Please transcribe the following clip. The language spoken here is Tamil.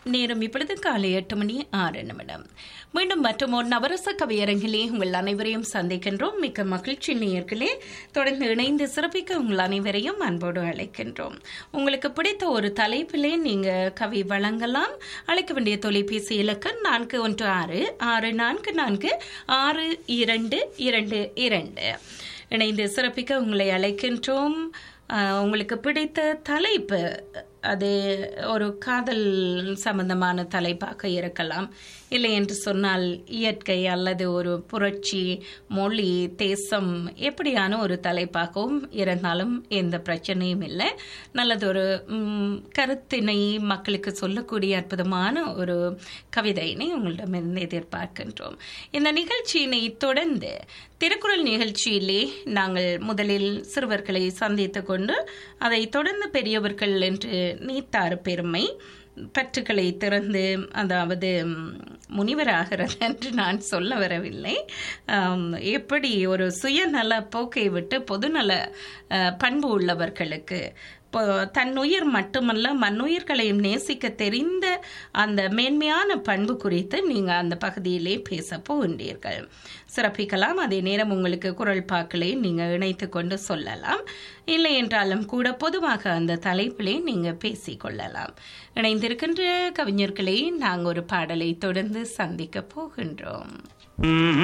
நேரம் இப்பொழுது காலை எட்டு மணி ஆறு நிமிடம் மீண்டும் மற்றும் ஒரு நவரச கவியரங்கிலே உங்கள் அனைவரையும் சந்திக்கின்றோம் மிக்க மகிழ்ச்சி நேயர்களே தொடர்ந்து இணைந்து சிறப்பிக்க உங்கள் அனைவரையும் அன்போடு அழைக்கின்றோம் உங்களுக்கு பிடித்த ஒரு தலைப்பிலே நீங்க கவி வழங்கலாம் அழைக்க வேண்டிய தொலைபேசி இலக்கம் நான்கு ஒன்று ஆறு ஆறு நான்கு நான்கு ஆறு இரண்டு இரண்டு இரண்டு இணைந்து சிறப்பிக்க உங்களை அழைக்கின்றோம் ஆஹ், உங்களுக்கு பிடித்த தலைப்பு அது ஒரு காதல் சம்பந்தமான தலைப்பாக இருக்கலாம் இல்லை என்று சொன்னால் இயற்கை அல்லது ஒரு புரட்சி மொழி தேசம் எப்படியான ஒரு தலைப்பாகவும் இருந்தாலும் எந்த பிரச்சனையும் இல்லை நல்லதொரு ம், கருத்தினை மக்களுக்கு சொல்லக்கூடிய அற்புதமான ஒரு கவிதையினை உங்களிடமிருந்து எதிர்பார்க்கின்றோம் இந்த நிகழ்ச்சியினை தொடர்ந்து திருக்குறள் நிகழ்ச்சியிலே நாங்கள் முதலில் சிறுவர்களை சந்தித்து கொண்டு அதை தொடர்ந்து பெரியவர்கள் என்று நீத்தார் பெருமை பற்றுக்களை திறந்து அதாவது ம், முனிவராகிறது என்று நான் சொல்ல வரவில்லை ஆம், எப்படி ஒரு சுயநல போக்கை விட்டு பொதுநல அஹ், பண்பு உள்ளவர்களுக்கு இப்போ தன்னுயிர் மட்டுமல்ல மண்ணுயிர்களையும் நேசிக்க தெரிந்த அந்த மேன்மையான பண்பு குறித்து நீங்கள் அந்த பகுதியிலே பேச போகின்றீர்கள் சிறப்பிக்கலாம் அதே நேரம் உங்களுக்கு குரல் பாக்களை நீங்கள் இணைத்து கொண்டு சொல்லலாம் இல்லை என்றாலும் கூட பொதுவாக அந்த தலைப்பிலே நீங்கள் பேசிக்கொள்ளலாம் இணைந்திருக்கின்ற கவிஞர்களை நாங்கள் ஒரு பாடலை தொடர்ந்து சந்திக்க போகின்றோம்